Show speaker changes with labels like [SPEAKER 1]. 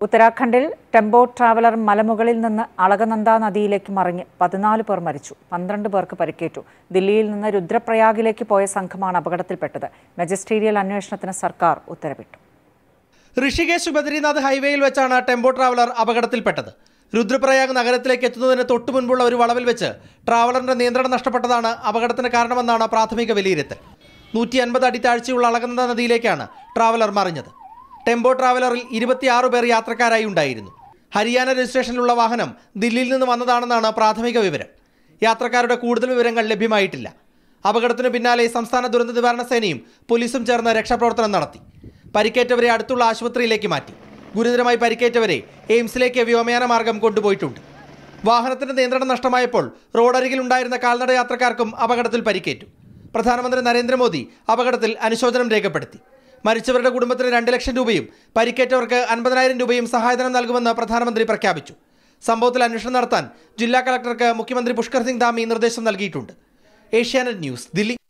[SPEAKER 1] ഉത്തരാഖണ്ഡിൽ tempo traveller മലമുകളിൽ നിന്ന് അളകനന്ദ നദിയിലേക്ക് മറിഞ്ഞ് പതിനാല് പേർ മരിച്ചു പന്ത്രണ്ട് പേർക്ക് പരിക്കേറ്റു ദില്ലിയിൽ നിന്ന് രുദ്രപ്രയാഗിലേക്ക് പോയ സംഘമാണ് അപകടത്തിൽപ്പെട്ടത് മജിസ്ട്രീരിയൽ അന്വേഷണത്തിന് സർക്കാർ ഉത്തരവിട്ടു
[SPEAKER 2] ഋഷികേശ് ബദ്രീനാഥ് ഹൈവേയിൽ വെച്ചാണ് ടെമ്പോ ട്രാവലർ അപകടത്തിൽപ്പെട്ടത് രുദ്രപ്രയാഗ് നഗരത്തിലേക്ക് എത്തുന്നതിന് തൊട്ടു മുൻപുള്ള ഒരു വളവിൽ വെച്ച് ട്രാവലറിന്റെ നിയന്ത്രണം നഷ്ടപ്പെട്ടതാണ് അപകടത്തിന് കാരണമെന്നാണ് പ്രാഥമിക വിലയിരുത്തൽ നൂറ്റി അൻപത് അടി താഴ്ചയുള്ള അളകനന്ദ നദിയിലേക്കാണ് ട്രാവലർ മറിഞ്ഞത് ടെമ്പോ ട്രാവലറിൽ ഇരുപത്തിയാറ് പേർ യാത്രക്കാരായി ഉണ്ടായിരുന്നു ഹരിയാന രജിസ്ട്രേഷനിലുള്ള വാഹനം ദില്ലിയിൽ നിന്ന് വന്നതാണെന്നാണ് പ്രാഥമിക വിവരം യാത്രക്കാരുടെ കൂടുതൽ വിവരങ്ങൾ ലഭ്യമായിട്ടില്ല അപകടത്തിനു പിന്നാലെ സംസ്ഥാന ദുരന്ത നിവാരണ സേനയും പോലീസും ചേർന്ന് രക്ഷാപ്രവർത്തനം നടത്തി പരിക്കേറ്റവരെ അടുത്തുള്ള ആശുപത്രിയിലേക്ക് മാറ്റി ഗുരുതരമായി പരിക്കേറ്റവരെ എയിംസിലേക്ക് വ്യോമയാന മാർഗം കൊണ്ടുപോയിട്ടുണ്ട് വാഹനത്തിന്റെ നിയന്ത്രണം നഷ്ടമായപ്പോൾ റോഡരികിൽ ഉണ്ടായിരുന്ന കാൽനട യാത്രക്കാർക്കും അപകടത്തിൽ പരിക്കേറ്റു പ്രധാനമന്ത്രി നരേന്ദ്രമോദി അപകടത്തിൽ അനുശോചനം രേഖപ്പെടുത്തി മരിച്ചവരുടെ കുടുംബത്തിന് രണ്ട് ലക്ഷം രൂപയും പരിക്കേറ്റവർക്ക് അൻപതിനായിരം രൂപയും സഹായധനം നൽകുമെന്ന് പ്രധാനമന്ത്രി പ്രഖ്യാപിച്ചു സംഭവത്തിൽ അന്വേഷണം നടത്താൻ ജില്ലാ കളക്ടർക്ക് മുഖ്യമന്ത്രി പുഷ്കർ സിംഗ് ധാമി നിർദ്ദേശം നൽകിയിട്ടുണ്ട് ഏഷ്യാനെറ്റ് ന്യൂസ് ദില്ലി